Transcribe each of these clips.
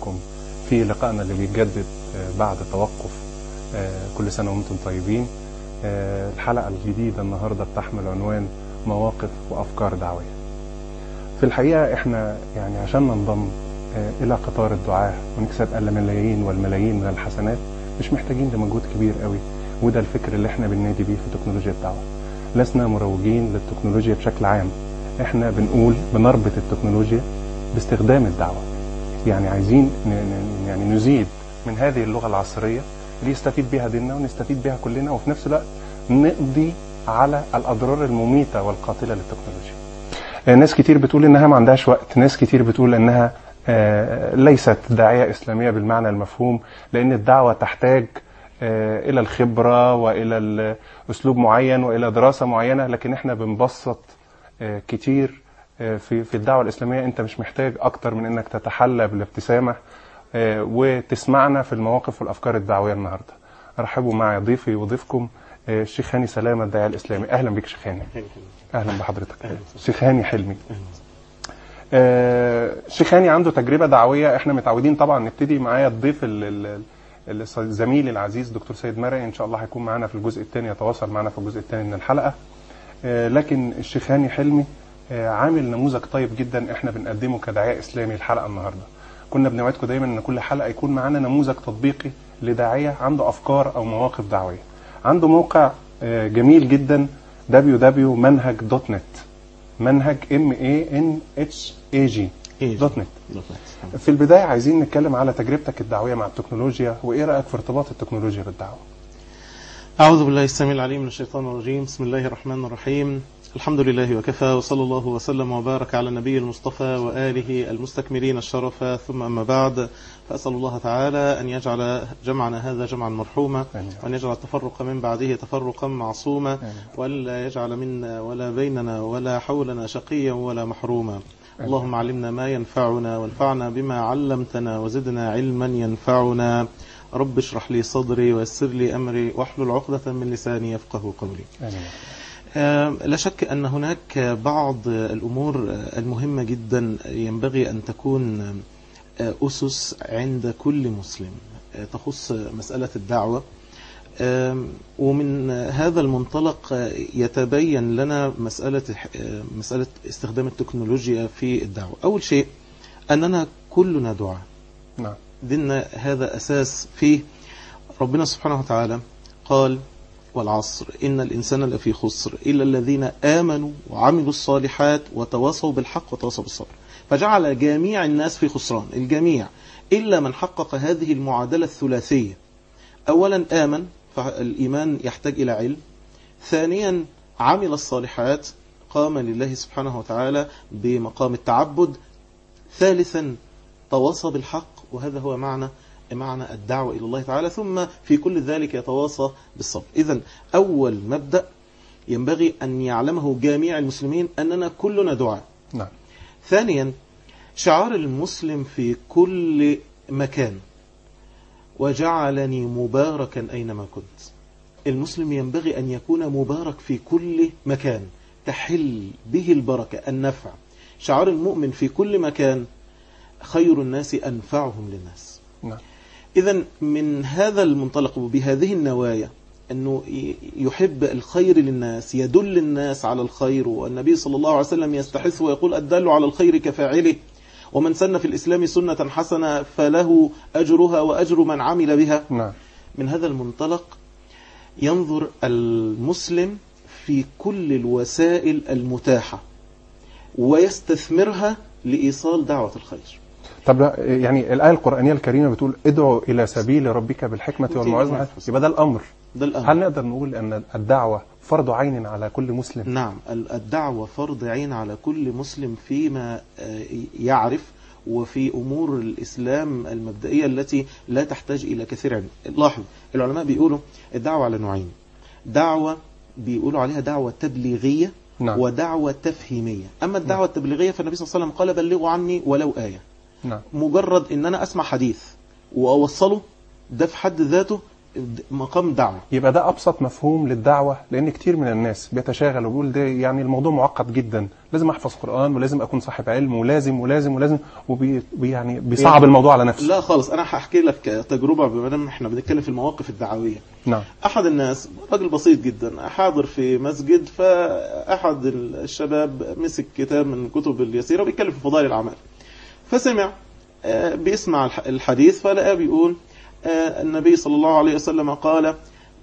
بكم في لقائنا اللي بيتجدد آه، بعد توقف آه، كل سنة وانتم طيبين آه، الحلقة الجديدة النهاردة بتحمل عنوان مواقف وأفكار دعوية في الحقيقة احنا يعني عشان ننضم آه، إلى قطار الدعاة ونكسب الملايين والملايين من الحسنات مش محتاجين لمجهود كبير قوي وده الفكر اللي احنا بننادي بيه في تكنولوجيا الدعوة لسنا مروجين للتكنولوجيا بشكل عام احنا بنقول بنربط التكنولوجيا باستخدام الدعوة يعني عايزين ن- ن- يعني نزيد من هذه اللغة العصرية اللي يستفيد بها ديننا ونستفيد بها كلنا وفي نفس الوقت نقضي على الأضرار المميتة والقاتلة للتكنولوجيا آه، ناس كتير بتقول انها ما عندهاش وقت ناس كتير بتقول انها آه، ليست داعية إسلامية بالمعنى المفهوم لأن الدعوة تحتاج آه، إلى الخبرة وإلى ال- أسلوب معين وإلى دراسة معينة لكن إحنا بنبسط آه، كتير آه، في في الدعوة الإسلامية أنت مش محتاج أكتر من إنك تتحلى بالابتسامة آه، وتسمعنا في المواقف والأفكار الدعوية النهاردة رحبوا معي ضيفي وضيفكم آه، الشيخ هاني سلامة الداعية الإسلامي أهلا بك شيخ هاني أهلا بحضرتك شيخ هاني حلمي آه، شيخ هاني عنده تجربة دعوية احنا متعودين طبعا نبتدي معايا الضيف ال- ال- ال- الزميل العزيز دكتور سيد مرعي ان شاء الله هيكون معانا في الجزء الثاني يتواصل معنا في الجزء الثاني من الحلقة آه، لكن الشيخ هاني حلمي آه، عامل نموذج طيب جدا احنا بنقدمه كداعية اسلامي الحلقة النهاردة كنا بنوعدكم دايما ان كل حلقة يكون معانا نموذج تطبيقي لداعية عنده افكار او مواقف دعوية عنده موقع آه، جميل جدا www.manhaj.net منهج ام اي ان اتش اي جي دوت نت في البدايه عايزين نتكلم على تجربتك الدعويه مع التكنولوجيا وايه رايك في ارتباط التكنولوجيا بالدعوه أعوذ بالله السميع العليم من الشيطان الرجيم بسم الله الرحمن الرحيم الحمد لله وكفى وصلى الله وسلم وبارك على النبي المصطفى وآله المستكملين الشرف ثم أما بعد فأسأل الله تعالى أن يجعل جمعنا هذا جمعا مرحوما آمين. وأن يجعل التفرق من بعده تفرقا معصوما ولا يجعل منا ولا بيننا ولا حولنا شقيا ولا محروما اللهم علمنا ما ينفعنا وانفعنا بما علمتنا وزدنا علما ينفعنا رب اشرح لي صدري ويسر لي أمري واحلل عقدة من لساني يفقه قولي امين آه، لا شك أن هناك بعض الأمور المهمة جدا ينبغي أن تكون آه، أسس عند كل مسلم آه، تخص مسألة الدعوة آم، ومن هذا المنطلق آه، يتبين لنا مسألة آه، مسألة استخدام التكنولوجيا في الدعوة أول شيء أننا كلنا دعاء نعم ديننا هذا أساس فيه ربنا سبحانه وتعالى قال والعصر إن الإنسان لفي خسر إلا الذين آمنوا وعملوا الصالحات وتواصوا بالحق وتواصوا بالصبر فجعل جميع الناس في خسران الجميع إلا من حقق هذه المعادلة الثلاثية أولا آمن فالإيمان يحتاج إلى علم ثانيا عمل الصالحات قام لله سبحانه وتعالى بمقام التعبد ثالثا تواصى بالحق وهذا هو معنى معنى الدعوة إلى الله تعالى ثم في كل ذلك يتواصى بالصبر إذا أول مبدأ ينبغي أن يعلمه جميع المسلمين أننا كلنا دعاء نعم ثانيا شعار المسلم في كل مكان وجعلني مباركا أينما كنت المسلم ينبغي أن يكون مبارك في كل مكان تحل به البركة النفع شعار المؤمن في كل مكان خير الناس أنفعهم للناس نعم إذا من هذا المنطلق وبهذه النوايا أنه ي- يحب الخير للناس يدل الناس على الخير والنبي صلى الله عليه وسلم يستحث ويقول الدل على الخير كفاعله ومن سن في الإسلام سنة حسنة فله أجرها وأجر من عمل بها نعم من هذا المنطلق ينظر المسلم في كل الوسائل المتاحة ويستثمرها لإيصال دعوة الخير طب لا، يعني الآية القرآنية الكريمة بتقول ادعو إلى سبيل ربك بالحكمة والموعظة الحسنة. يبقى ده الأمر ده الأمر هل نقدر نقول أن الدعوة فرض عين على كل مسلم نعم ال- الدعوة فرض عين على كل مسلم فيما آه، يعرف وفي أمور الإسلام المبدئية التي لا تحتاج إلى كثير علم لاحظ العلماء بيقولوا الدعوة على نوعين دعوة بيقولوا عليها دعوة تبليغية نعم. ودعوة تفهيمية أما الدعوة التبليغية فالنبي صلى الله عليه وسلم قال بلغوا عني ولو آية نعم مجرد ان انا اسمع حديث واوصله ده في حد ذاته مقام دعوة يبقى ده ابسط مفهوم للدعوه لان كتير من الناس بيتشاغل وبيقول ده يعني الموضوع معقد جدا لازم احفظ قران ولازم اكون صاحب علم ولازم ولازم ولازم وبي بي- يعني بيصعب الموضوع على نفسه لا خالص انا هحكي لك تجربة بما دام احنا بنتكلم في المواقف الدعوية نعم احد الناس راجل بسيط جدا حاضر في مسجد فاحد الشباب مسك كتاب من كتب اليسيره وبيتكلم في فضائل الاعمال فسمع آه، بيسمع الح- الحديث فلقى بيقول آه، النبي صلى الله عليه وسلم قال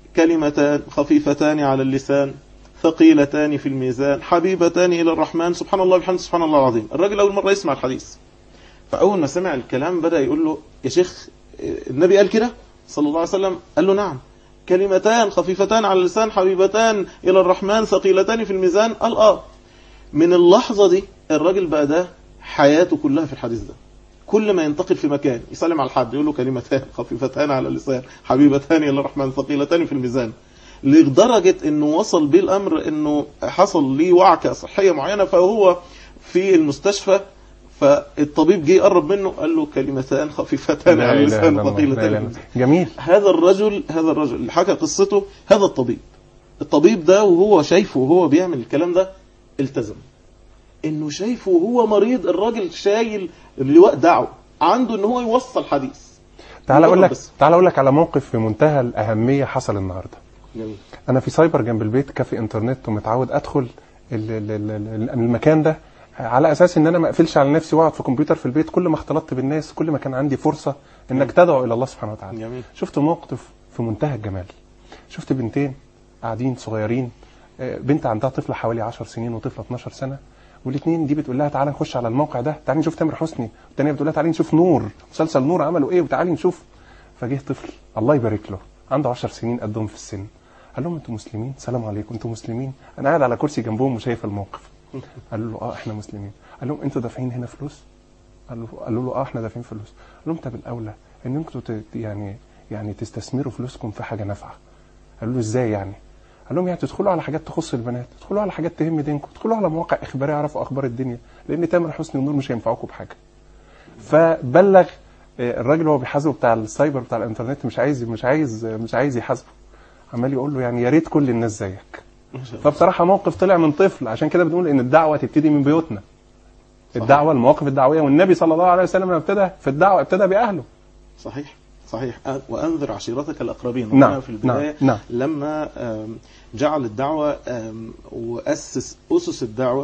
كلمتان خفيفتان على اللسان ثقيلتان في الميزان حبيبتان الى الرحمن سبحان الله وبحمده سبحان الله العظيم الراجل اول مره يسمع الحديث فاول ما سمع الكلام بدا يقول له يا شيخ النبي قال كده صلى الله عليه وسلم قال له نعم كلمتان خفيفتان على اللسان حبيبتان الى الرحمن ثقيلتان في الميزان قال اه من اللحظه دي الراجل بقى ده حياته كلها في الحديث ده كل ما ينتقل في مكان يسلم على حد يقول له كلمتان خفيفتان على اللسان حبيبتان الى الرحمن ثقيلتان في الميزان لدرجه انه وصل بيه الامر انه حصل ليه وعكه صحيه معينه فهو في المستشفى فالطبيب جه يقرب منه قال له كلمتان خفيفتان لا على إله اللسان إلا الله. لا ثقيلتان إله في إلا الميزان الله. جميل هذا الرجل هذا الرجل اللي حكى قصته هذا الطبيب الطبيب ده وهو شايفه وهو بيعمل الكلام ده التزم انه شايفه وهو مريض الراجل شايل لواء دعوه عنده ان هو يوصل حديث تعال اقول لك بس. تعال اقول لك على موقف في منتهى الاهميه حصل النهارده جميل انا في سايبر جنب البيت كافي انترنت ومتعود ادخل ال- ال- ال- ال- المكان ده على اساس ان انا ما اقفلش على نفسي واقعد في كمبيوتر في البيت كل ما اختلطت بالناس كل ما كان عندي فرصه انك تدعو الى الله سبحانه وتعالى جميل شفت موقف في منتهى الجمال شفت بنتين قاعدين صغيرين آه، بنت عندها طفله حوالي 10 سنين وطفله 12 سنه والاثنين دي بتقول لها تعالى نخش على الموقع ده تعالي نشوف تامر حسني والثانيه بتقول لها تعالي نشوف نور مسلسل نور عملوا ايه وتعالي نشوف فجه طفل الله يبارك له عنده 10 سنين قدهم في السن قال لهم انتوا مسلمين سلام عليكم انتوا مسلمين انا قاعد على كرسي جنبهم وشايف الموقف قالوا له اه احنا مسلمين قال لهم انتوا دافعين هنا فلوس قالوا قالوا له اه احنا دافعين فلوس قال لهم طب الاولى ان انتوا ت- يعني يعني تستثمروا فلوسكم في حاجه نافعه قالوا له ازاي يعني قال لهم يعني تدخلوا على حاجات تخص البنات تدخلوا على حاجات تهم دينكم تدخلوا على مواقع اخباريه يعرفوا اخبار الدنيا لان تامر حسني ونور مش هينفعوكم بحاجه فبلغ آه، الراجل هو بيحاسبه بتاع السايبر بتاع الانترنت مش عايز مش عايز مش عايز يحاسبه عمال يقول له يعني يا ريت كل الناس زيك ما شاء الله. فبصراحه موقف طلع من طفل عشان كده بنقول ان الدعوه تبتدي من بيوتنا الدعوه المواقف الدعويه والنبي صلى الله عليه وسلم لما ابتدى في الدعوه ابتدى باهله صحيح صحيح أ- وانذر عشيرتك الاقربين نعم، ربنا في البدايه نعم، نعم. لما آم، جعل الدعوه آم، واسس اسس الدعوه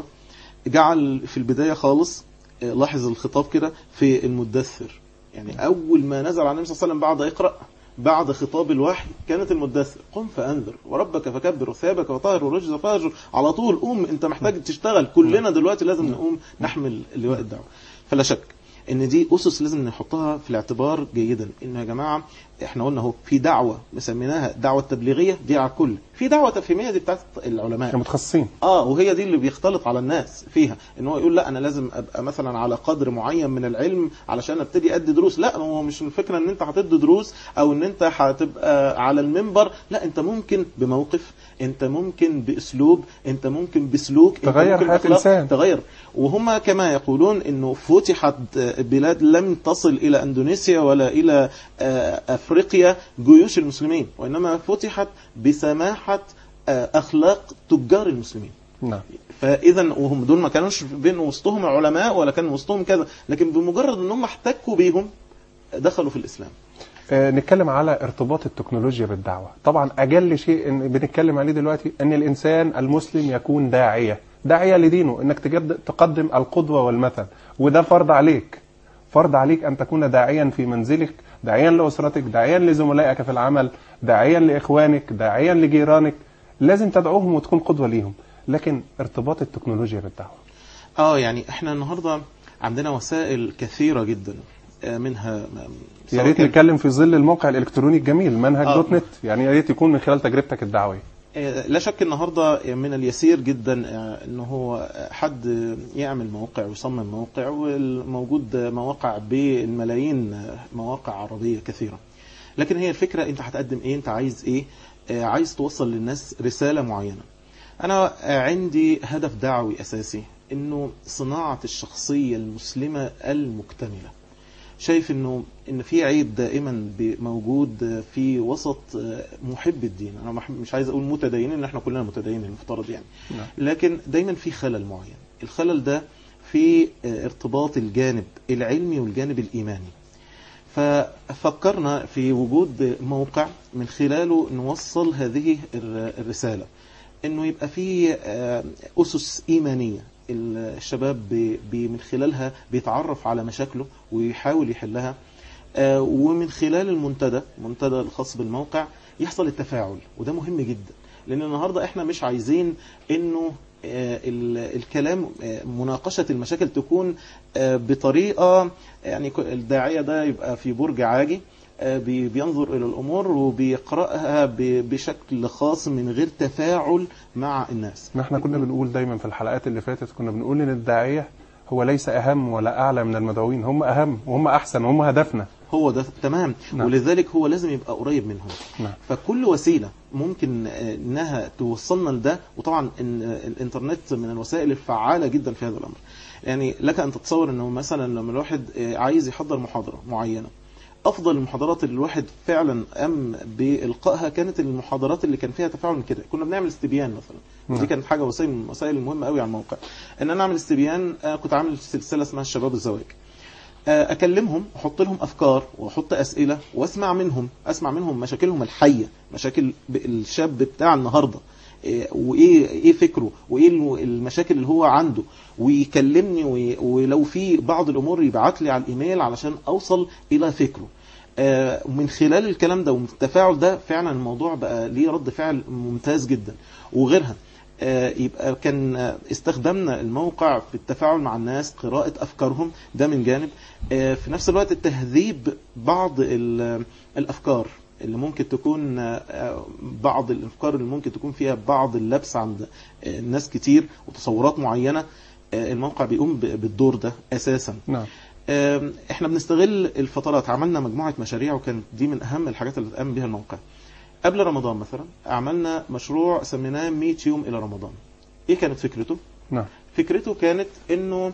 جعل في البدايه خالص آه، لاحظ الخطاب كده في المدثر يعني اول ما نزل على النبي صلى الله عليه وسلم بعد اقرا بعد خطاب الوحي كانت المدثر قم فانذر وربك فكبر وثيابك وطهر والرجز فاهجر على طول قوم انت محتاج تشتغل كلنا دلوقتي لازم نقوم نحمل لواء الدعوه فلا شك ان دي اسس لازم نحطها في الاعتبار جيدا ان يا جماعه احنا قلنا اهو في دعوه مسميناها دعوه تبليغيه دي على الكل في دعوه تفهيميه دي بتاعت العلماء احنا متخصصين اه وهي دي اللي بيختلط على الناس فيها ان هو يقول لا انا لازم ابقى مثلا على قدر معين من العلم علشان ابتدي ادي دروس لا هو مش الفكره ان انت هتدي دروس او ان انت هتبقى على المنبر لا انت ممكن بموقف انت ممكن باسلوب انت ممكن بسلوك انت تغير ممكن حياة بأخلاق، إنسان. تغير وهم كما يقولون انه فتحت بلاد لم تصل الى اندونيسيا ولا الى آه، افريقيا جيوش المسلمين وانما فتحت بسماحه آه، اخلاق تجار المسلمين نعم فاذا وهم دول ما كانوش بين وسطهم علماء ولا كان وسطهم كذا لكن بمجرد ان هم احتكوا بيهم دخلوا في الاسلام آه، نتكلم على ارتباط التكنولوجيا بالدعوة طبعا أجل شيء إن بنتكلم عليه دلوقتي أن الإنسان المسلم يكون داعية داعية لدينه إنك تجد تقدم القدوة والمثل وده فرض عليك فرض عليك أن تكون داعيا في منزلك داعيا لأسرتك داعيا لزملائك في العمل داعيا لإخوانك داعيا لجيرانك لازم تدعوهم وتكون قدوة ليهم لكن ارتباط التكنولوجيا بالدعوة اه يعني احنا النهارده عندنا وسائل كثيره جدا آه، منها م- يا سواء ريت كان- نتكلم في ظل الموقع الإلكتروني الجميل منهج آه. دوت نت يعني يا ريت يكون من خلال تجربتك الدعوية آه، لا شك النهارده من اليسير جدا آه، ان هو حد يعمل موقع ويصمم موقع والموجود مواقع بالملايين آه، مواقع عربيه كثيره لكن هي الفكره انت هتقدم ايه انت عايز ايه آه، عايز توصل للناس رساله معينه انا آه، عندي هدف دعوي اساسي انه صناعه الشخصيه المسلمه المكتمله شايف انه ان في عيب دائما ب- موجود في وسط محب الدين انا مح- مش عايز اقول متدينين ان احنا كلنا متدينين المفترض يعني نعم. لكن دايما في خلل معين الخلل ده في ارتباط الجانب العلمي والجانب الايماني ففكرنا في وجود موقع من خلاله نوصل هذه الر- الرسالة انه يبقى في آه، اسس ايمانية الشباب بي- بي- من خلالها بيتعرف على مشاكله ويحاول يحلها آه، ومن خلال المنتدى المنتدى الخاص بالموقع يحصل التفاعل وده مهم جدا لان النهارده احنا مش عايزين انه آه، ال- الكلام آه، مناقشة المشاكل تكون آه، بطريقة يعني ك- الداعية ده يبقى في برج عاجي آه، بي- بينظر إلى الأمور وبيقرأها ب- بشكل خاص من غير تفاعل مع الناس ما احنا كنا بنقول دايما في الحلقات اللي فاتت كنا بنقول ان الداعيه هو ليس اهم ولا اعلى من المدعوين هم اهم وهم احسن وهم هدفنا هو ده تمام نعم. ولذلك هو لازم يبقى قريب منهم نعم. فكل وسيلة ممكن آه، انها توصلنا لده وطبعا إن آه، الانترنت من الوسائل الفعالة جدا في هذا الامر يعني لك ان تتصور انه مثلا لما الواحد آه، عايز يحضر محاضرة معينة افضل المحاضرات اللي الواحد فعلا قام بالقائها كانت المحاضرات اللي كان فيها تفاعل من كده كنا بنعمل استبيان مثلا نعم. ودي كانت حاجه وسيله من الوسائل المهمه قوي على الموقع ان انا اعمل استبيان آه، كنت عامل سلسله اسمها الشباب الزواج آه، اكلمهم احط لهم افكار واحط اسئله واسمع منهم اسمع منهم مشاكلهم الحيه مشاكل ب- الشاب بتاع النهارده إيه، وايه ايه فكره وايه الم- المشاكل اللي هو عنده ويكلمني وي- ولو في بعض الامور يبعت لي على الايميل علشان اوصل الى فكره آه، ومن خلال الكلام ده ومن التفاعل ده فعلا الموضوع بقى ليه رد فعل ممتاز جدا وغيرها آه، يبقى كان آه، استخدمنا الموقع في التفاعل مع الناس قراءة أفكارهم ده من جانب آه، في نفس الوقت تهذيب بعض ال- الأفكار اللي ممكن تكون آه، بعض الأفكار اللي ممكن تكون فيها بعض اللبس عند آه، ناس كتير وتصورات معينة آه، الموقع بيقوم ب- بالدور ده أساسا نعم آم، احنا بنستغل الفترات عملنا مجموعة مشاريع وكانت دي من اهم الحاجات اللي قام بها الموقع قبل رمضان مثلا عملنا مشروع سميناه 100 يوم الى رمضان ايه كانت فكرته نعم فكرته كانت انه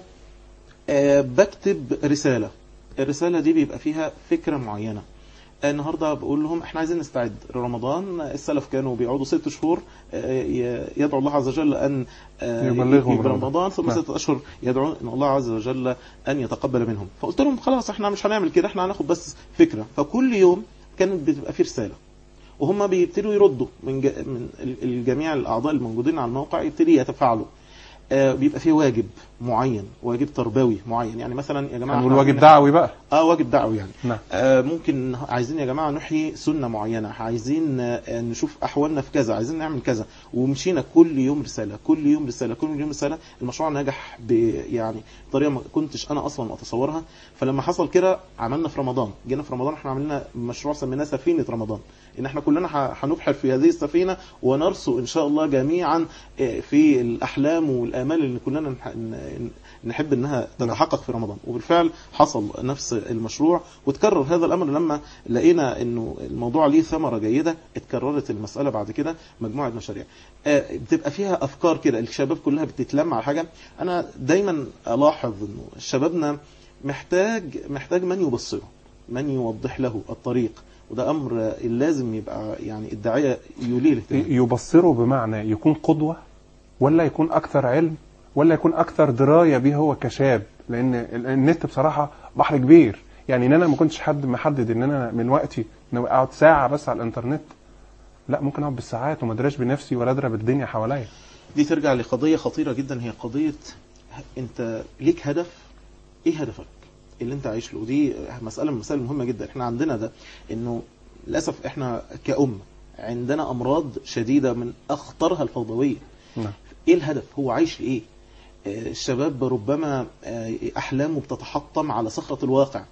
آه، بكتب رسالة الرسالة دي بيبقى فيها فكرة معينة النهارده بقول لهم احنا عايزين نستعد لرمضان السلف كانوا بيقعدوا ست شهور آه، ي- يدعو الله عز وجل ان آه، يبلغهم يجيب رمضان. رمضان ثم نعم. ست اشهر يدعون ان الله عز وجل ان يتقبل منهم فقلت لهم خلاص احنا مش هنعمل كده احنا هناخد بس فكره فكل يوم كانت بتبقى في رساله وهم بيبتدوا يردوا من ج... من ال- الجميع الاعضاء الموجودين على الموقع يبتدي يتفاعلوا آه، بيبقى فيه واجب معين واجب تربوي معين يعني مثلا يا جماعه هنقول إحنا واجب عايزين- دعوي بقى اه واجب دعوي يعني نعم آه، ممكن عايزين يا جماعة نحيي سنة معينة عايزين آه، نشوف أحوالنا في كذا عايزين نعمل كذا ومشينا كل يوم رسالة كل يوم رسالة كل يوم رسالة المشروع نجح ب يعني بطريقة ما كنتش أنا أصلا أتصورها فلما حصل كده عملنا في رمضان جينا في رمضان احنا عملنا مشروع سميناه سفينة رمضان إن احنا كلنا ه- هنبحر في هذه السفينة ونرسو إن شاء الله جميعا آه، في الأحلام والآمال اللي كلنا نح- ن- نحب انها تتحقق في رمضان وبالفعل حصل نفس المشروع وتكرر هذا الامر لما لقينا انه الموضوع ليه ثمره جيده اتكررت المساله بعد كده مجموعه مشاريع آه، بتبقى فيها افكار كده الشباب كلها بتتلم على حاجه انا دايما الاحظ انه شبابنا محتاج محتاج من يبصره من يوضح له الطريق وده امر آه، لازم يبقى يعني الداعيه يوليه الاهتمام يبصره بمعنى يكون قدوة ولا يكون أكثر علم ولا يكون أكثر دراية به هو كشاب لأن ال- النت بصراحة بحر كبير يعني إن أنا ما كنتش حد محدد إن أنا من وقتي إن أنا أقعد ساعة بس على الإنترنت لا ممكن أقعد بالساعات وما أدراش بنفسي ولا أدرى بالدنيا حواليا دي ترجع لقضية خطيرة جدا هي قضية انت ليك هدف ايه هدفك اللي انت عايش له ودي مسألة من المسائل المهمة جدا احنا عندنا ده انه للأسف احنا كأمة عندنا أمراض شديدة من أخطرها الفوضوية نعم ايه الهدف هو عايش لإيه آه، الشباب ربما آه، أحلامه بتتحطم على صخرة الواقع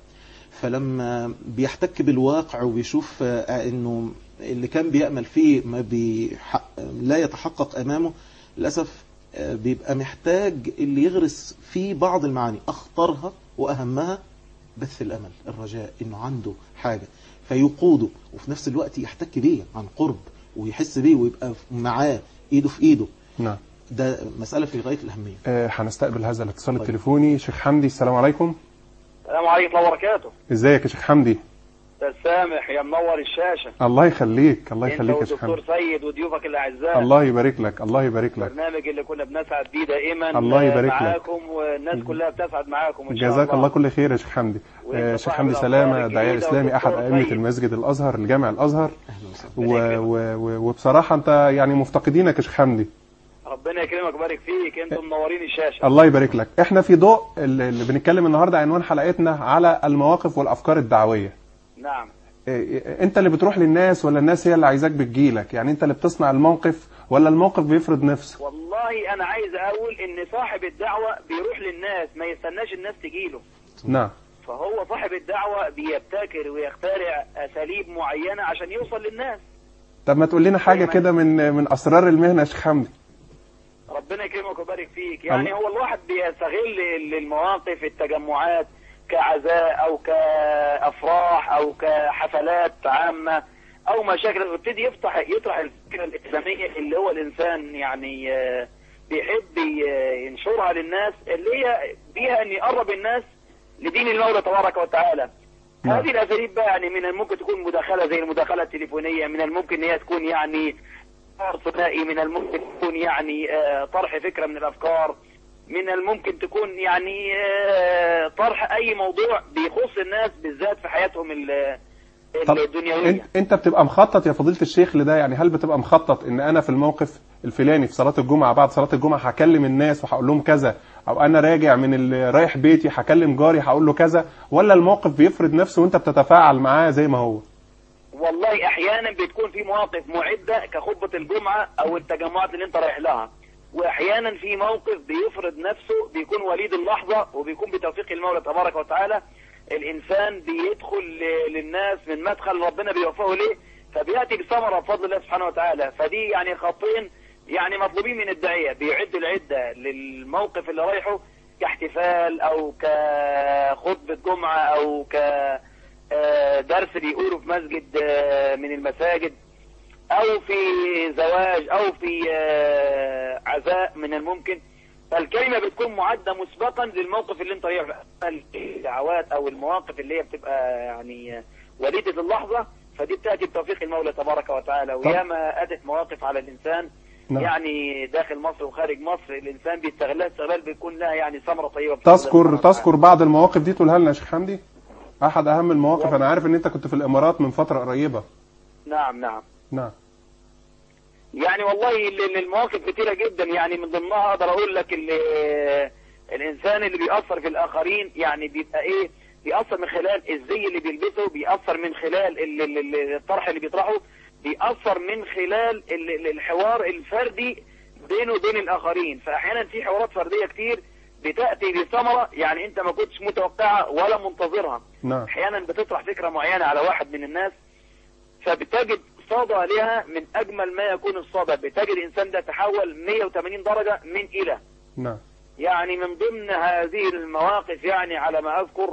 فلما بيحتك بالواقع وبيشوف آه، انه اللي كان بيأمل فيه ما بيحق لا يتحقق امامه للاسف آه، بيبقى محتاج اللي يغرس فيه بعض المعاني اخطرها واهمها بث الامل الرجاء انه عنده حاجه فيقوده وفي نفس الوقت يحتك بيه عن قرب ويحس بيه ويبقى معاه ايده في ايده نعم ده مساله في غايه الاهميه آه، هنستقبل هذا الاتصال طيب. التليفوني شيخ حمدي السلام عليكم السلام عليكم ورحمة الله وبركاته ازيك يا شيخ حمدي أستاذ سامح يا منور الشاشة الله يخليك الله انت يخليك يا شيخ والدكتور حمدي سيد وضيوفك الأعزاء الله يبارك لك الله يبارك لك البرنامج اللي كنا بنسعد بيه دائما الله يبارك لك. معاكم والناس كلها بتسعد معاكم إن شاء جزاك الله الله كل خير يا شيخ حمدي وانت آه، شيخ صاحب حمدي الأخبار سلامة داعية الجديدة إسلامي أحد والدكتور أئمة طيب. المسجد الأزهر الجامع الأزهر اهلا وسهلا و و و وبصراحة أنت يعني مفتقدينك يا شيخ حمدي ربنا يكرمك ويبارك فيك انتم منورين الشاشة الله يبارك لك احنا في ضوء اللي اللي بنتكلم النهارده عنوان حلقتنا على المواقف والافكار الدعويه نعم إيه، إيه، انت اللي بتروح للناس ولا الناس هي اللي عايزاك بتجيلك يعني انت اللي بتصنع الموقف ولا الموقف بيفرض نفسه والله أنا عايز أقول إن صاحب الدعوة بيروح للناس ما يستناش الناس تجيله نعم فهو صاحب الدعوة بيبتكر ويخترع أساليب معينة عشان يوصل للناس طب ما تقول لنا حاجه دايماً. كده من من اسرار المهنه يا شيخ حمدي ربنا يكرمك ويبارك فيك يعني الله. هو الواحد بيستغل ال- المواقف التجمعات كعزاء او كافراح او كحفلات عامه او مشاكل ويبتدي يفتح يطرح الفكره الاسلاميه اللي هو الانسان يعني آه، بيحب ي- ينشرها للناس اللي هي بيها ان يقرب الناس لدين المولى تبارك وتعالى نعم. هذه الاساليب بقى يعني من الممكن تكون مداخله زي المداخله التليفونيه من الممكن ان هي تكون يعني حوار ثنائي من الممكن تكون يعني آه، طرح فكره من الافكار من الممكن تكون يعني آه، طرح اي موضوع بيخص الناس بالذات في حياتهم ال- طب الدنيويه انت, انت بتبقى مخطط يا فضيله الشيخ لده يعني هل بتبقى مخطط ان انا في الموقف الفلاني في صلاه الجمعه بعد صلاه الجمعه هكلم الناس وهقول لهم كذا او انا راجع من ال- رايح بيتي هكلم جاري هقول له كذا ولا الموقف بيفرض نفسه وانت بتتفاعل معاه زي ما هو والله احيانا بتكون في مواقف معده كخطبه الجمعه او التجمعات اللي انت رايح لها واحيانا في موقف بيفرض نفسه بيكون وليد اللحظه وبيكون بتوفيق المولى تبارك وتعالى الانسان بيدخل ل- للناس من مدخل ربنا بيوفقه ليه فبياتي بثمره بفضل الله سبحانه وتعالى فدي يعني خطين يعني مطلوبين من الداعيه بيعد العده للموقف اللي رايحه كاحتفال او كخطبه جمعه او ك آه، درس بيقوله في مسجد آه، من المساجد او في زواج او في آه، عزاء من الممكن فالكلمة بتكون معدة مسبقا للموقف اللي انت رايح له. أما الدعوات او المواقف اللي هي بتبقى يعني آه، وليدة اللحظة فدي بتأتي بتوفيق المولى تبارك وتعالى وياما أتت مواقف على الإنسان نعم. يعني داخل مصر وخارج مصر الإنسان بيستغلها استغلال بيكون لها يعني ثمرة طيبة بفضل الله تذكر سبحانه وتعالى. تذكر بعض المواقف دي تقولها لنا يا شيخ حمدي احد اهم المواقف انا عارف ان انت كنت في الامارات من فتره قريبه نعم نعم نعم يعني والله ال- ال- المواقف كتيرة جدا يعني من ضمنها اقدر اقول لك ال- الانسان اللي بيأثر في الاخرين يعني بيبقى ايه بيأثر من خلال الزي اللي بيلبسه بيأثر من خلال ال- ال- ال- الطرح اللي بيطرحه بيأثر من خلال ال- ال- الحوار الفردي بينه وبين الاخرين فاحيانا في حوارات فردية كتير بتأتي بثمرة يعني انت ما كنتش متوقعها ولا منتظرها نعم احيانا بتطرح فكرة معينة على واحد من الناس فبتجد صدى لها من اجمل ما يكون الصدى بتجد الانسان ده تحول 180 درجة من الى نعم يعني من ضمن هذه المواقف يعني على ما اذكر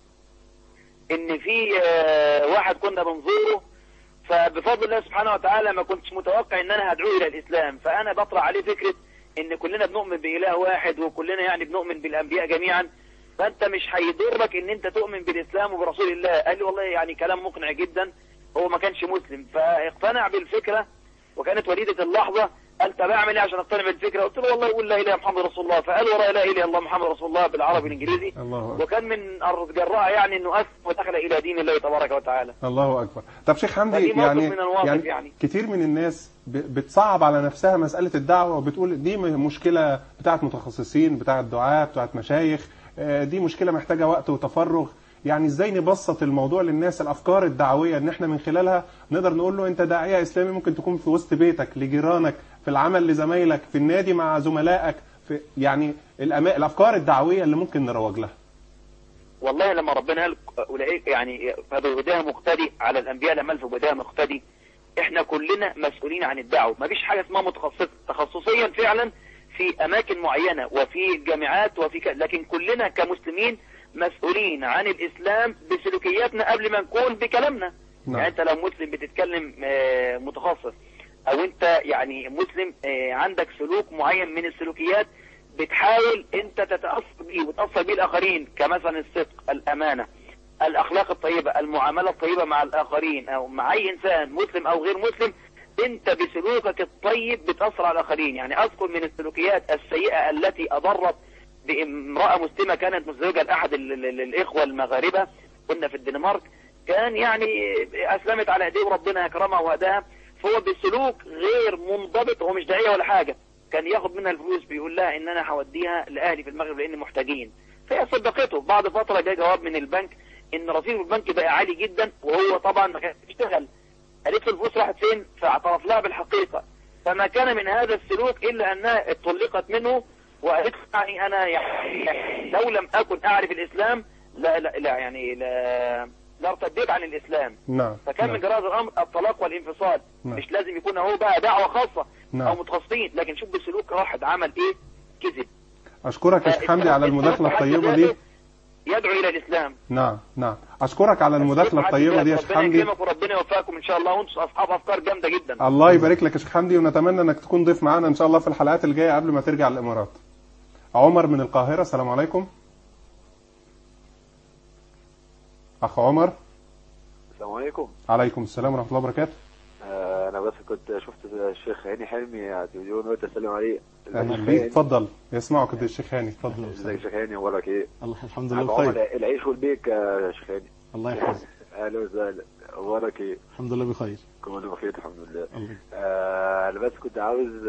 ان في آه، واحد كنا بنزوره فبفضل الله سبحانه وتعالى ما كنتش متوقع ان انا هدعوه الى الاسلام فانا بطرح عليه فكرة ان كلنا بنؤمن باله واحد وكلنا يعني بنؤمن بالانبياء جميعا فانت مش هيضرك ان انت تؤمن بالاسلام وبرسول الله قال لي والله يعني كلام مقنع جدا هو ما كانش مسلم فاقتنع بالفكرة وكانت وليدة اللحظة قال طب اعمل ايه عشان اقتنع بالفكرة قلت له والله قول لا اله الا محمد رسول الله فقال وراء لا اله الا الله محمد رسول الله بالعربي الانجليزي الله أكبر. وكان من الجراء يعني انه اسلم ودخل الى دين الله تبارك وتعالى الله اكبر طب شيخ حمدي فدي موقف يعني من المواقف يعني, يعني. كتير من الناس ب- بتصعب على نفسها مساله الدعوه وبتقول دي م- مشكله بتاعه متخصصين بتاعه دعاة بتاعه مشايخ آه، دي مشكله محتاجه وقت وتفرغ يعني ازاي نبسط الموضوع للناس الافكار الدعويه ان احنا من خلالها نقدر نقول له انت داعيه اسلامي ممكن تكون في وسط بيتك لجيرانك في العمل لزمايلك في النادي مع زملائك في يعني الأما... الافكار الدعويه اللي ممكن نروج لها والله لما ربنا قال اولئك يعني فبهداه مقتدي على الانبياء لما قال فبهداه مقتدي احنا كلنا مسؤولين عن الدعوه ما فيش حاجه اسمها متخصص تخصصيا فعلا في اماكن معينه وفي الجامعات وفي ك... لكن كلنا كمسلمين مسؤولين عن الاسلام بسلوكياتنا قبل ما نكون بكلامنا نعم. يعني انت لو مسلم بتتكلم آه، متخصص او انت يعني مسلم آه، عندك سلوك معين من السلوكيات بتحاول انت تتاثر بيه وتاثر بيه الاخرين كمثلا الصدق الامانه الاخلاق الطيبه المعامله الطيبه مع الاخرين او مع اي انسان مسلم او غير مسلم انت بسلوكك الطيب بتاثر على الاخرين يعني اذكر من السلوكيات السيئه التي اضرت بامراه مسلمه كانت متزوجه لاحد ال- ال- ال- الاخوه المغاربه كنا في الدنمارك كان يعني اسلمت على ايديه وربنا اكرمها وهداها فهو بسلوك غير منضبط هو مش داعيه ولا حاجه كان ياخد منها الفلوس بيقول لها ان انا هوديها لاهلي في المغرب لان محتاجين فهي صدقته بعد فتره جاء جواب من البنك ان رصيد البنك بقى عالي جدا وهو طبعا ما كانش بيشتغل قالت له الفلوس راحت فين فاعترف لها بالحقيقه فما كان من هذا السلوك الا انها اتطلقت منه وقالت له يعني انا يعني لو لم اكن اعرف الاسلام لا لا, لا يعني لا لا ارتديت عن الاسلام نعم فكان نعم. من جراء الامر الطلاق والانفصال نعم. مش لازم يكون هو بقى دعوه خاصه نعم. او متخصصين لكن شوف بسلوك واحد عمل ايه كذب اشكرك يا شيخ حمدي على المداخله الطيبه دي يدعو الى الاسلام نعم نعم اشكرك على المداخله الطيبه دي يا شيخ ربنا حمدي يكرمك وربنا يوفقكم ان شاء الله وانتم اصحاب افكار جامده جدا الله يبارك لك يا شيخ حمدي ونتمنى انك تكون ضيف معانا ان شاء الله في الحلقات الجايه قبل ما ترجع الامارات عمر من القاهره السلام عليكم اخ عمر السلام عليكم عليكم السلام ورحمه الله وبركاته آه انا بس كنت شفت الشيخ هاني حلمي على التلفزيون وقلت اسلم عليه اهلا الشيخ بيك هاني. اتفضل يسمعك كده الشيخ هاني اتفضل ازيك يا شيخ هاني اخبارك ايه؟ الله الحمد أبو لله عمر بخير العيش والبيك يا شيخ هاني الله يحفظك اهلا وسهلا اخبارك ايه؟ الحمد لله بخير كله بخير الحمد لله الله آه انا بس كنت عاوز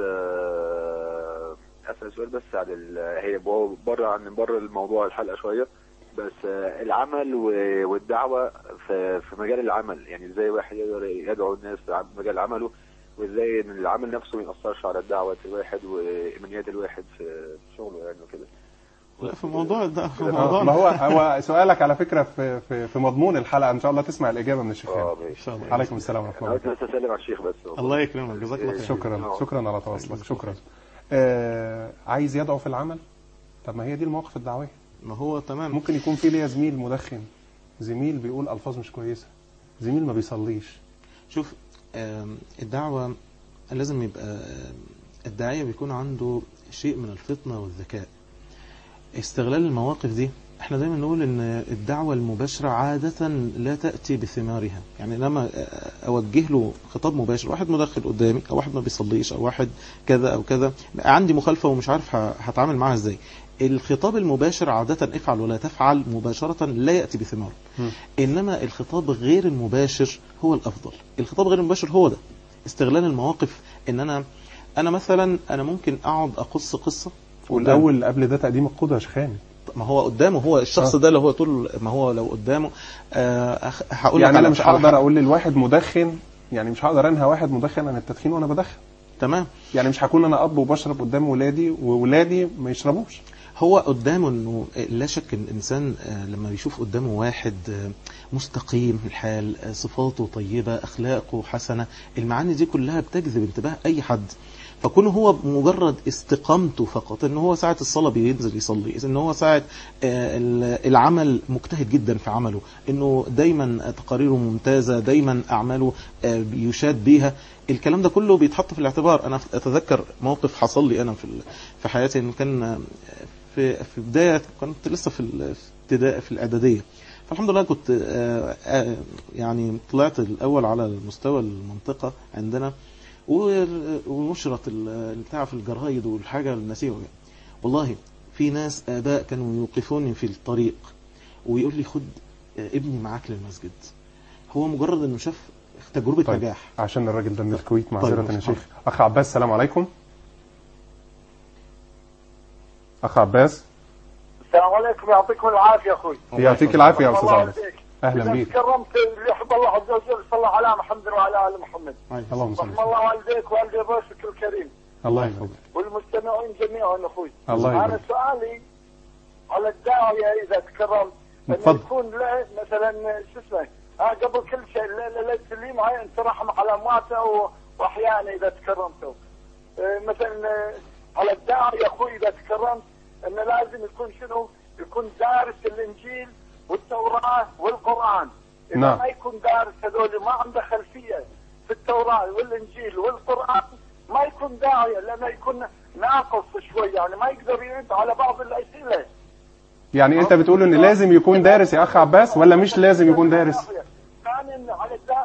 آه اسال سؤال بس عن ال- هي بره عن بره الموضوع الحلقه شويه بس آه العمل و- والدعوه في في مجال العمل يعني ازاي واحد يقدر يدعو الناس في مجال عمله وازاي ان العمل نفسه ما ياثرش على الدعوه الواحد وامنيات الواحد في شغله يعني وكده لا في موضوع ده في آه، موضوع ما هو هو سؤالك على فكره في في في مضمون الحلقه ان شاء الله تسمع الاجابه من الشيخ اه هاني ان ماشي شاء الله عليكم السلام ورحمه انا الله قلت بس اسلم على الشيخ بس الله يكرمك جزاك الله خير شكرا شكرا على تواصلك شكرا آه عايز يدعو في العمل طب ما هي دي المواقف الدعويه ما هو تمام ممكن يكون في ليا زميل مدخن زميل بيقول الفاظ مش كويسه زميل ما بيصليش شوف آم، الدعوة لازم يبقى آم، الداعية بيكون عنده شيء من الفطنة والذكاء استغلال المواقف دي احنا دايما نقول ان الدعوة المباشرة عادة لا تأتي بثمارها يعني لما اوجه له خطاب مباشر واحد مدخل قدامي او واحد ما بيصليش او واحد كذا او كذا عندي مخالفة ومش عارف ه- هتعامل معاها ازاي الخطاب المباشر عادة افعل ولا تفعل مباشرة لا يأتي بثمار مم. انما الخطاب غير المباشر هو الافضل الخطاب غير المباشر هو ده استغلال المواقف ان انا انا مثلا انا ممكن اقعد اقص قصة قدام- والاول قبل ده تقديم القدوه يا شيخ هاني ما هو قدامه هو الشخص آه. ده اللي هو طول ما هو لو قدامه آه أخ- هقول لك يعني على- انا مش على هقدر حاجة. اقول للواحد مدخن يعني مش هقدر انهى واحد مدخن عن التدخين وانا بدخن تمام يعني مش هكون انا اب وبشرب قدام ولادي وولادي ما يشربوش هو قدامه انه لا شك ان الانسان آه، لما بيشوف قدامه واحد آه، مستقيم الحال آه، صفاته طيبه اخلاقه حسنه المعاني دي كلها بتجذب انتباه اي حد فكونه هو مجرد استقامته فقط ان هو ساعه الصلاه بينزل يصلي ان هو ساعه آه، ال- العمل مجتهد جدا في عمله انه دايما تقاريره ممتازه دايما اعماله آه، يشاد بيها الكلام ده كله بيتحط في الاعتبار انا اتذكر موقف حصل لي انا في ال- في حياتي ان كان آه، في في بدايه كنت لسه في ال- في ابتداء في الاعداديه فالحمد لله كنت آه، آه، يعني طلعت الاول على مستوى المنطقه عندنا و- ونشرت ال- بتاع في الجرايد والحاجه النسيجه والله في ناس اباء كانوا يوقفوني في الطريق ويقول لي خد آه، ابني معاك للمسجد هو مجرد انه شاف تجربه طيب نجاح عشان الراجل ده من الكويت معذره طيب. يا شيخ اخ عباس السلام عليكم اخ عباس السلام عليكم يعطيكم العافيه اخوي يعطيك العافيه يا استاذ الله عباس يهديك. اهلا إذا بيك تكرمت اللي يحب الله عز وجل صلى على محمد وعلى ال محمد اللهم صل رحم وسلم. الله والديك والدي ضيفك الكريم الله يحفظك والمستمعين جميعا اخوي الله انا يبارك سؤالي على الداعيه اذا تكرمت انه اتفضل. يكون له مثلا شو اسمه آه قبل كل شيء لا لا لا تسليم معي انت رحم على امواته و- واحيانا اذا تكرمتوا آه، مثلا آه، على الداعي يا اخوي اذا تكرمت انه لازم يكون شنو؟ يكون دارس الانجيل والتوراه والقران اذا نعم. ما يكون دارس هذول ما عنده خلفيه في التوراه والانجيل والقران ما يكون داعيه لانه يكون ناقص شوي يعني ما يقدر يرد على بعض الاسئله يعني انت بتقول ان لازم يكون دارس يا اخ عباس ولا مش لازم يكون دارس ثانيا على الدا...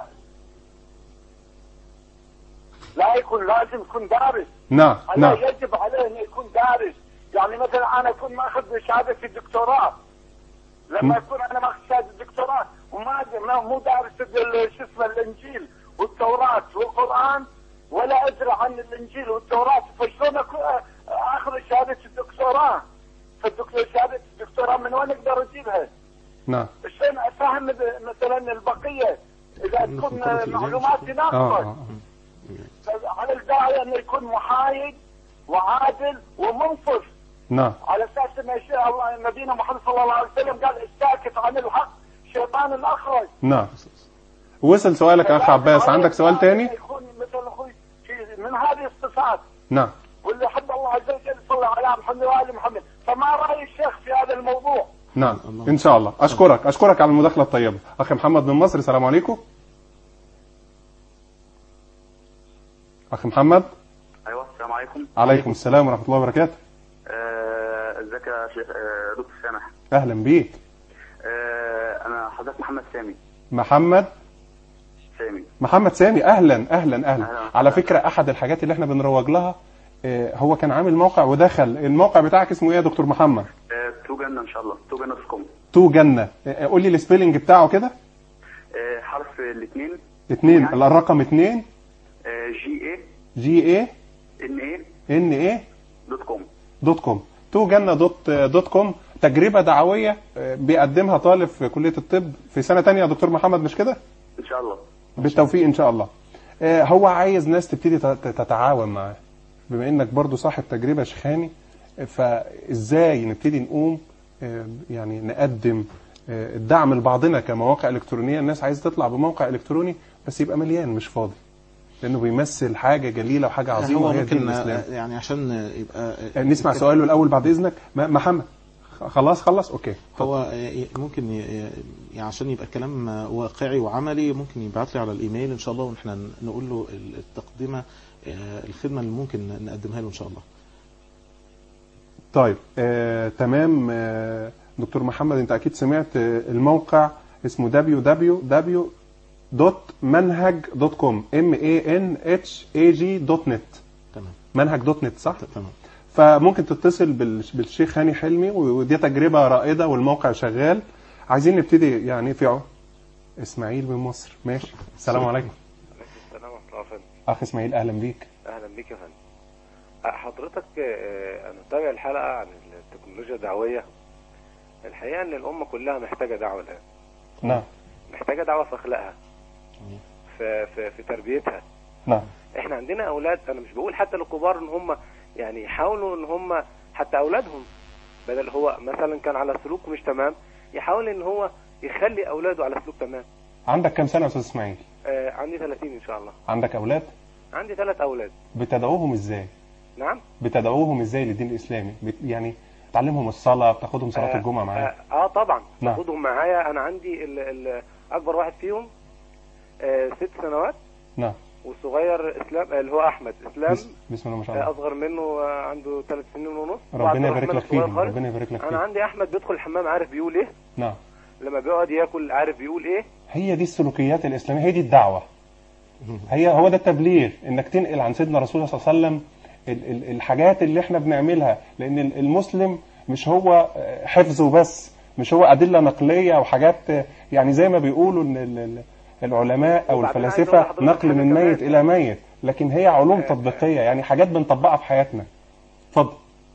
لا يكون لازم يكون دارس نعم على نعم يجب عليه انه يكون دارس يعني مثلا انا اكون ماخذ شهاده الدكتوراه لما يكون انا ماخذ شهاده الدكتوراه وما ما- مو دارس ال- شو اسمه الانجيل والتوراه والقران ولا ادري عن الانجيل والتوراه فشلون أكون- اخذ شهاده الدكتوراه فالدكتور شهاده الدكتوراه من وين اقدر اجيبها؟ نعم شلون افهم مثلا البقيه اذا تكون فقرة الإجابة معلوماتي اه ناقصه اه على الداعي انه يكون محايد وعادل ومنصف نعم على اساس ان شاء الله نبينا محمد صلى الله عليه وسلم قال الساكت عن الحق شيطان الاخرج نعم وصل سؤالك يا اخ عباس عندك سؤال تاني يكون مثل اخوي في من هذه الصفات نعم واللي يحب الله عز وجل صلى على محمد وال محمد فما راي الشيخ في هذا الموضوع؟ نعم ان شاء الله اشكرك اشكرك على المداخله الطيبه اخي محمد من مصر السلام عليكم اخي محمد ايوه السلام عليكم عليكم السلام ورحمه الله وبركاته آه، ازيك يا شيخ آه، دكتور سامح اهلا بيك آه، انا حضرتك محمد سامي محمد سامي محمد سامي اهلا اهلا اهلا أهلاً. على فكره احد الحاجات اللي احنا بنروج لها آه، هو كان عامل موقع ودخل الموقع بتاعك اسمه ايه يا دكتور محمد آه، تو جنة ان شاء الله تو جنة دوت كوم تو جنه آه، قول لي السبيلنج بتاعه كده آه، حرف الاثنين اتنين الرقم اتنين جي اي جي ايه ان اي ان ايه دوت كوم دوت كوم تو جنة دوت دوت كوم تجربة دعوية آه، بيقدمها طالب في كلية الطب في سنة تانية يا دكتور محمد مش كده؟ ان شاء الله بالتوفيق إن شاء الله. آه، هو عايز ناس تبتدي تت- تتعاون معاه. بما إنك برضو صاحب تجربة شيخاني آه، فإزاي نبتدي نقوم آه، يعني نقدم آه، الدعم لبعضنا كمواقع إلكترونية الناس عايزة تطلع بموقع إلكتروني بس يبقى مليان مش فاضي. لأنه بيمثل حاجة جليلة وحاجة عظيمة هو وهي دين ممكن الإسلام. آه، يعني عشان يبقى آه، نسمع سؤاله الاول بعد اذنك م- محمد خ- خلاص خلص اوكي اتفضل. هو ي- ممكن ي- ي- يعني عشان يبقى الكلام واقعي وعملي ممكن يبعت لي على الايميل ان شاء الله واحنا نقول له ال- التقدمه آه، الخدمه اللي ممكن نقدمها له ان شاء الله طيب آه، تمام آه، دكتور محمد انت اكيد سمعت آه، الموقع اسمه www.manhaj.com m a n h a g.net تمام منهج دوت نت صح؟ تمام فممكن تتصل بال- بالشيخ هاني حلمي ودي تجربه رائده والموقع شغال عايزين نبتدي يعني في عو- اسماعيل من مصر ماشي السلام عليكم السلام ورحمة الله وبركاته اخ اسماعيل اهلا بيك أهلا بيك يا فندم أه، حضرتك آه، أنا متابع الحلقة عن التكنولوجيا الدعوية الحقيقة إن الأمة كلها محتاجة دعوة الآن نعم محتاجة دعوة في أخلاقها في, في, في تربيتها نعم إحنا عندنا أولاد أنا مش بقول حتى للكبار إن هم يعني يحاولوا إن هم حتى أولادهم بدل هو مثلا كان على سلوك مش تمام يحاول إن هو يخلي أولاده على سلوك تمام عندك كام سنه يا استاذ اسماعيل؟ آه عندي 30 إن شاء الله عندك اولاد؟ عندي ثلاث أولاد بتدعوهم ازاي؟ نعم بتدعوهم ازاي للدين الاسلامي بت... يعني تعلمهم الصلاه بتاخدهم صلاه آه، الجمعه معاك آه, اه طبعا نعم. باخدهم معايا انا عندي ال ال اكبر واحد فيهم آه ست سنوات نعم والصغير اسلام آه، اللي هو احمد اسلام بس... بسم الله ما شاء آه الله اصغر منه آه عنده ثلاث سنين ونص وعبد ربنا الرحمن يبارك لك الصغير فيهم خالص. ربنا يبارك لك انا فيهم عندي احمد بيدخل الحمام عارف بيقول ايه نعم لما بيقعد ياكل عارف بيقول ايه هي دي السلوكيات الاسلاميه هي دي الدعوه هي هو ده التبليغ انك تنقل عن سيدنا رسول الله صلى الله عليه وسلم ال- ال- الحاجات اللي احنا بنعملها لان ال- المسلم مش هو آه، حفظ وبس مش هو ادله نقليه وحاجات آه، يعني زي ما بيقولوا ان ال- ال- العلماء او وبعدين عايز الفلاسفه أقول لحضرتك نقل حاجة من كمان. ميت الى ميت لكن هي علوم تطبيقيه يعني حاجات بنطبقها في حياتنا اتفضل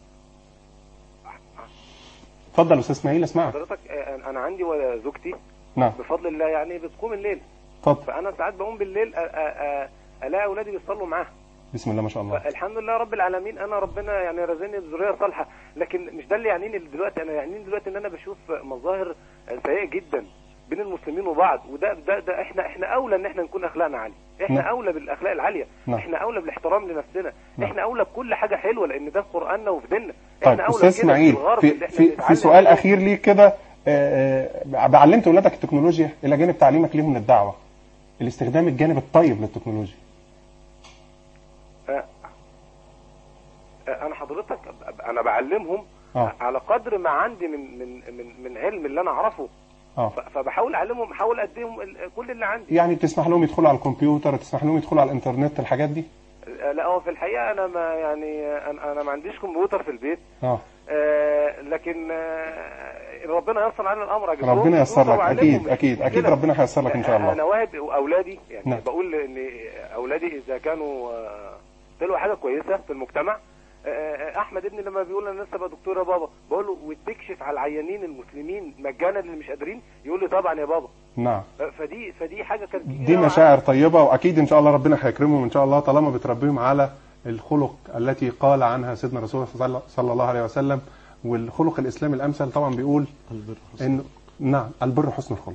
اتفضل يا استاذ اسماعيل اسمعك حضرتك آه انا عندي و- زوجتي نعم بفضل الله يعني بتقوم الليل اتفضل فانا ساعات بقوم بالليل آه، آه، آه، الاقي اولادي بيصلوا معاها بسم الله ما شاء الله الحمد لله رب العالمين انا ربنا يعني رزقني بذريه صالحه لكن مش ده اللي يعنيني دلوقتي انا يعنيني دلوقتي ان انا بشوف مظاهر سيئه جدا بين المسلمين وبعض وده ده, ده احنا احنا اولى ان احنا نكون اخلاقنا عاليه احنا نعم. اولى بالاخلاق العاليه نعم. احنا اولى بالاحترام لنفسنا نعم. احنا اولى بكل حاجه حلوه لان ده في قراننا وفي ديننا طيب احنا اولى استاذ بكده اسماعيل الغرب في اللي احنا في في بنتعلم سؤال منه. اخير ليك كده آه، آه، علمت اولادك التكنولوجيا الى جانب تعليمك ليهم للدعوه الاستخدام الجانب الطيب للتكنولوجيا آه. انا حضرتك انا بعلمهم اه على قدر ما عندي من من من من علم اللي انا اعرفه اه ف- فبحاول اعلمهم بحاول اديهم ال- كل اللي عندي يعني تسمح لهم يدخلوا على الكمبيوتر تسمح لهم يدخلوا على الانترنت الحاجات دي لا هو في الحقيقه انا ما يعني انا أنا ما عنديش كمبيوتر في البيت اه آه، لكن آه، ربنا ييسر علينا الامر أجيب لهم ربنا ييسر كمبيوتر لك وأعلمهم. اكيد اكيد اكيد كده. ربنا هييسر لك ان شاء انا الله واهب اولادي يعني نعم. بقول ان اولادي اذا كانوا آه، طلعوا حاجه كويسه في المجتمع آه، آه، احمد ابني لما بيقول انا لسه بقى دكتور يا بابا بقول له وتكشف على العيانين المسلمين مجانا اللي مش قادرين يقول لي طبعا يا بابا نعم آه، فدي فدي حاجه كانت دي كبيرة مشاعر طيبة وأكيد إن شاء الله ربنا هيكرمهم إن شاء الله طالما بتربيهم على الخلق التي قال عنها سيدنا رسول الله صلى الله عليه وسلم والخلق الإسلامي الأمثل طبعا بيقول البر حسن. إنه نعم البر حسن الخلق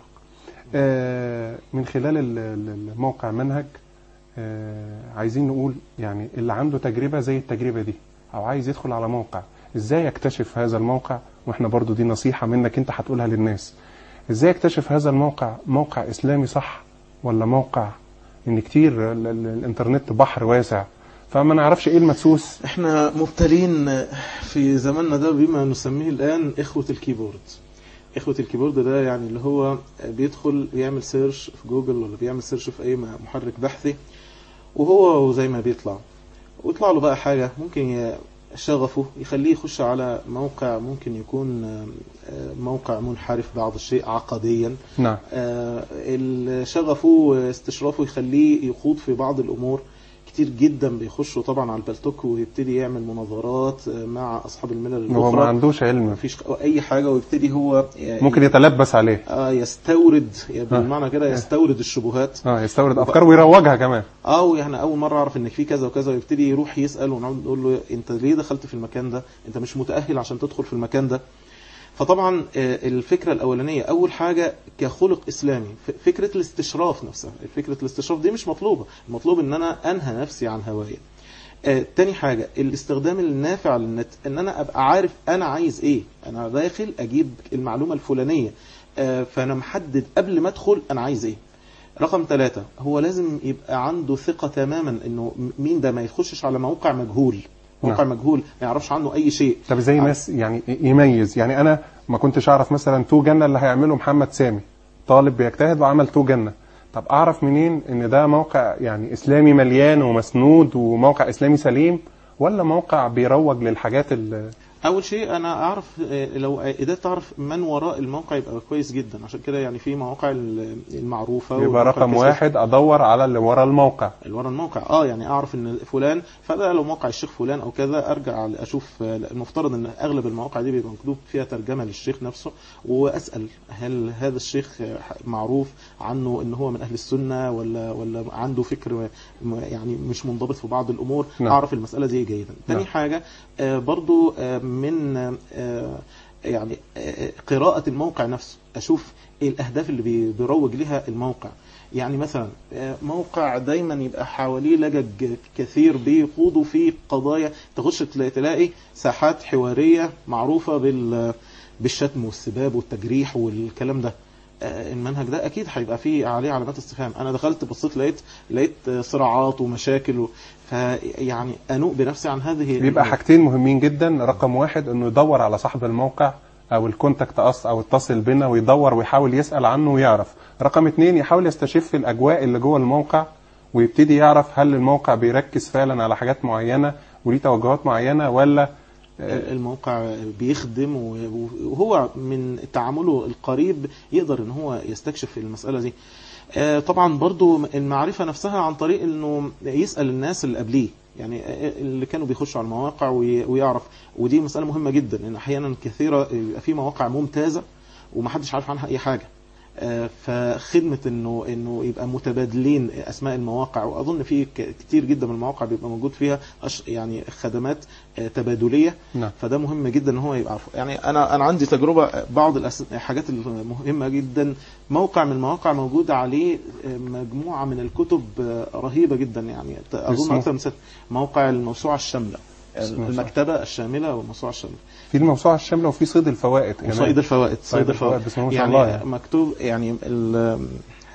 آه، من خلال ال- ال- الموقع منهج آه، عايزين نقول يعني اللي عنده تجربة زي التجربة دي أو عايز يدخل على موقع إزاي يكتشف هذا الموقع وإحنا برضو دي نصيحة منك أنت هتقولها للناس إزاي يكتشف هذا الموقع موقع إسلامي صح ولا موقع إن كتير ال- ال- الإنترنت بحر واسع فما نعرفش إيه المدسوس احنا مبتلين في زماننا ده بما نسميه الآن إخوة الكيبورد إخوة الكيبورد ده يعني اللي هو بيدخل يعمل سيرش في جوجل ولا بيعمل سيرش في أي محرك بحثي وهو زي ما بيطلع ويطلع له بقى حاجة ممكن ي- شغفه يخليه يخش على موقع ممكن يكون آه، موقع منحرف بعض الشيء عقديا نعم آه، ال- شغفه واستشرافه يخليه يخوض في بعض الأمور كتير جدا بيخشوا طبعا على البلتوك ويبتدي يعمل مناظرات آه، مع أصحاب الملل هو ما الأخرى عندوش علم مفيش أي حاجة ويبتدي هو ي- ممكن يتلبس عليه آه، يستورد يعني بالمعنى كده يستورد الشبهات اه يستورد افكار ويروجها كمان او يعني اول مره اعرف ان في كذا وكذا ويبتدي يروح يسال ونقعد نقول له انت ليه دخلت في المكان ده انت مش متاهل عشان تدخل في المكان ده فطبعا آه، الفكره الاولانيه اول حاجه كخلق اسلامي ف- فكره الاستشراف نفسها فكره الاستشراف دي مش مطلوبه المطلوب ان انا انهى نفسي عن هوايا آه، تاني حاجة الاستخدام النافع للنت ان انا ابقى عارف انا عايز ايه انا داخل اجيب المعلومة الفلانية آه، فانا محدد قبل ما ادخل انا عايز ايه رقم ثلاثة هو لازم يبقى عنده ثقة تماما انه م- مين ده ما يخشش على موقع مجهول موقع نعم. مجهول ما يعرفش عنه اي شيء طب ازاي الناس يعني يميز يعني انا ما كنتش اعرف مثلا تو جنه اللي هيعمله محمد سامي طالب بيجتهد وعمل تو جنه طب اعرف منين ان ده موقع يعني اسلامي مليان ومسنود وموقع اسلامي سليم ولا موقع بيروج للحاجات ال- اول شيء انا اعرف آه، لو قدرت اعرف من وراء الموقع يبقى كويس جدا عشان كده يعني في مواقع ال- المعروفة يبقى ومواقع رقم الكسوف. واحد ادور على اللي ورا الموقع اللي ورا الموقع اه يعني اعرف ان فلان فده لو موقع الشيخ فلان او كذا ارجع اشوف آه، المفترض ان اغلب المواقع دي بيبقى مكتوب فيها ترجمه للشيخ نفسه واسال هل هذا الشيخ آه، معروف عنه ان هو من اهل السنه ولا ولا عنده فكر م- يعني مش منضبط في بعض الامور نعم. اعرف المساله دي جيدا تاني نعم. حاجه آه، برضو آه، من آه، يعني آه، قراءه الموقع نفسه اشوف ايه الاهداف اللي بي- بيروج لها الموقع يعني مثلا آه، موقع دايما يبقى حواليه لجج كثير بيخوضوا في قضايا تخش تلاقي, تلاقي ساحات حوارية معروفة بال بالشتم والسباب والتجريح والكلام ده آه، المنهج ده اكيد هيبقى فيه عليه علامات استفهام انا دخلت بصيت لقيت لقيت آه، صراعات ومشاكل و... فيعني انوء بنفسي عن هذه بيبقى الأمور. حاجتين مهمين جدا رقم واحد انه يدور على صاحب الموقع او الكونتاكت اس او اتصل بنا ويدور ويحاول يسال عنه ويعرف رقم اتنين يحاول يستشف الاجواء اللي جوه الموقع ويبتدي يعرف هل الموقع بيركز فعلا على حاجات معينه وليه توجهات معينه ولا الموقع بيخدم وهو من تعامله القريب يقدر ان هو يستكشف المسألة دي آه، طبعا برضو المعرفة نفسها عن طريق انه يسأل الناس اللي قبليه يعني اللي كانوا بيخشوا على المواقع وي- ويعرف ودي مسألة مهمة جدا لان احيانا كثيرة يبقى في مواقع ممتازة ومحدش عارف عنها اي حاجة آه، فخدمة انه انه يبقى متبادلين اسماء المواقع واظن في ك- كتير جدا من المواقع بيبقى موجود فيها أش- يعني خدمات آه، تبادلية نعم. فده مهم جدا ان هو يبقى عارفه يعني انا انا عندي تجربه بعض الأس- الحاجات المهمه جدا موقع من المواقع موجود عليه مجموعه من الكتب رهيبه جدا يعني اظن اسمه؟ اكثر من ست موقع الموسوعه الشامله اسمه المكتبه الشامله والموسوعه الشامله في الموسوعه الشامله وفي صيد الفوائد كمان وصيد الفوائد صيد صيد الفوائد، الفوائد بسم الله ما شاء يعني الله يعني. مكتوب يعني ال-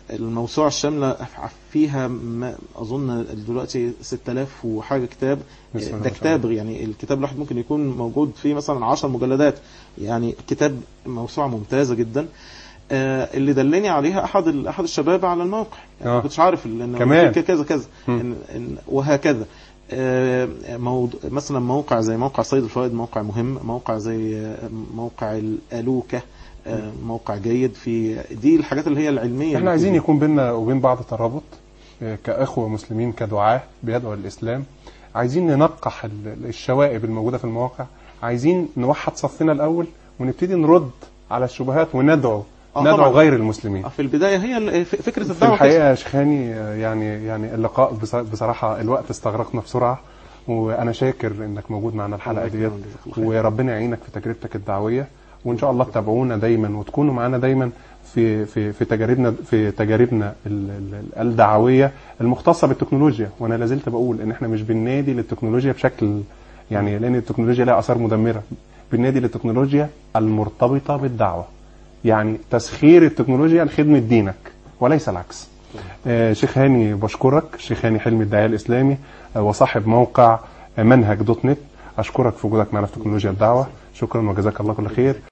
الموسوعة الشاملة فيها ما أظن دلوقتي 6000 وحاجة كتاب بسم الله ده ما شاء كتاب يعني الكتاب الواحد ممكن يكون موجود فيه مثلا 10 مجلدات يعني كتاب موسوعة ممتازة جدا آه، اللي دلني عليها احد ال- احد الشباب على الموقع يعني آه. ما كنتش عارف ان كمان. في كذا كذا مم. إن إن وهكذا آه، موضوع مثلا موقع زي موقع صيد الفوائد موقع مهم موقع زي آه، موقع الالوكه آه، موقع جيد في دي الحاجات اللي هي العلميه احنا اللي عايزين فيه. يكون بيننا وبين بعض ترابط آه، كأخوة مسلمين كدعاة بيدعوا الإسلام عايزين ننقح ال- الشوائب الموجودة في المواقع عايزين نوحد صفنا الأول ونبتدي نرد على الشبهات وندعو آه ندعو طبعاً. غير المسلمين في البدايه هي ال- ف- فكره في الدعوه كده. الحقيقة يا شيخاني آه، يعني يعني اللقاء بص- بصراحة الوقت استغرقنا بسرعة وأنا شاكر إنك موجود معنا الحلقة الله ديت يكرمك، جزاك الله خير. وربنا يعينك في تجربتك الدعوية وإن شاء الله تتابعونا دايما وتكونوا معنا دايما في في في تجاربنا في تجاربنا ال- ال- الدعوية المختصة بالتكنولوجيا وأنا لازلت بقول إن إحنا مش بننادي للتكنولوجيا بشكل يعني لأن التكنولوجيا لها آثار مدمرة بننادي للتكنولوجيا المرتبطة بالدعوة يعني تسخير التكنولوجيا لخدمة دينك وليس العكس آه، شيخ هاني بشكرك شيخ هاني حلمي الداعية الإسلامي آه، وصاحب موقع آه، منهج دوت نت أشكرك في وجودك معنا في تكنولوجيا الدعوة شكرا وجزاك الله كل خير